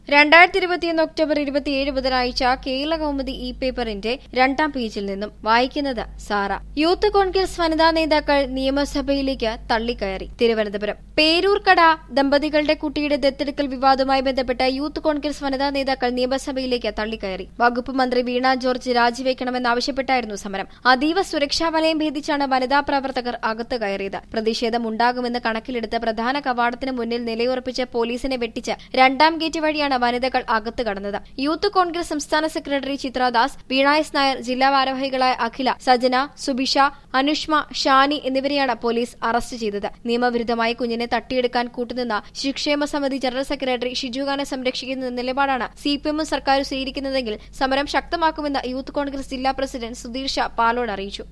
രണ്ടായിരത്തി ഇരുപത്തിയൊന്ന് ഒക്ടോബർ ഇരുപത്തിയേഴ് ബുധനാഴ്ച കേരള കൗമുദി ഇ പേപ്പറിന്റെ രണ്ടാം പേജിൽ നിന്നും വായിക്കുന്നത് സാറ യൂത്ത് കോൺഗ്രസ് വനിതാ നേതാക്കൾ നിയമസഭയിലേക്ക് തള്ളിക്കയറി തിരുവനന്തപുരം പേരൂർക്കട ദമ്പതികളുടെ കുട്ടിയുടെ ദത്തെടുക്കൽ വിവാദവുമായി ബന്ധപ്പെട്ട് യൂത്ത് കോൺഗ്രസ് വനിതാ നേതാക്കൾ നിയമസഭയിലേക്ക് തള്ളിക്കയറി വകുപ്പ് മന്ത്രി വീണ ജോർജ് രാജിവെക്കണമെന്നാവശ്യപ്പെട്ടായിരുന്നു സമരം അതീവ സുരക്ഷാ വലയം ഭേദിച്ചാണ് വനിതാ പ്രവർത്തകർ അകത്ത് കയറിയത് പ്രതിഷേധം ഉണ്ടാകുമെന്ന് കണക്കിലെടുത്ത് പ്രധാന കവാടത്തിന് മുന്നിൽ നിലയുറപ്പിച്ച് പോലീസിനെ വെട്ടിച്ച് രണ്ടാം ഗേറ്റ് വഴിയാണ് വനിതകൾ അകത്ത് കടന്നത് യൂത്ത് കോൺഗ്രസ് സംസ്ഥാന സെക്രട്ടറി ചിത്രദാസ് വീണായസ് നായർ ജില്ലാ ഭാരവാഹികളായ അഖില സജന സുബിഷ അനുഷ്മ ഷാനി എന്നിവരെയാണ് പോലീസ് അറസ്റ്റ് ചെയ്തത് നിയമവിരുദ്ധമായി കുഞ്ഞിനെ തട്ടിയെടുക്കാൻ കൂട്ടുനിന്ന ശിക്ഷേമ സമിതി ജനറൽ സെക്രട്ടറി ഷിജുഖാനെ സംരക്ഷിക്കുന്ന നിലപാടാണ് സിപിഎമ്മും സർക്കാരും സ്വീകരിക്കുന്നതെങ്കിൽ സമരം ശക്തമാക്കുമെന്ന് യൂത്ത് കോൺഗ്രസ് ജില്ലാ പ്രസിഡന്റ് സുധീർ ഷാ പാലോട് അറിയിച്ചു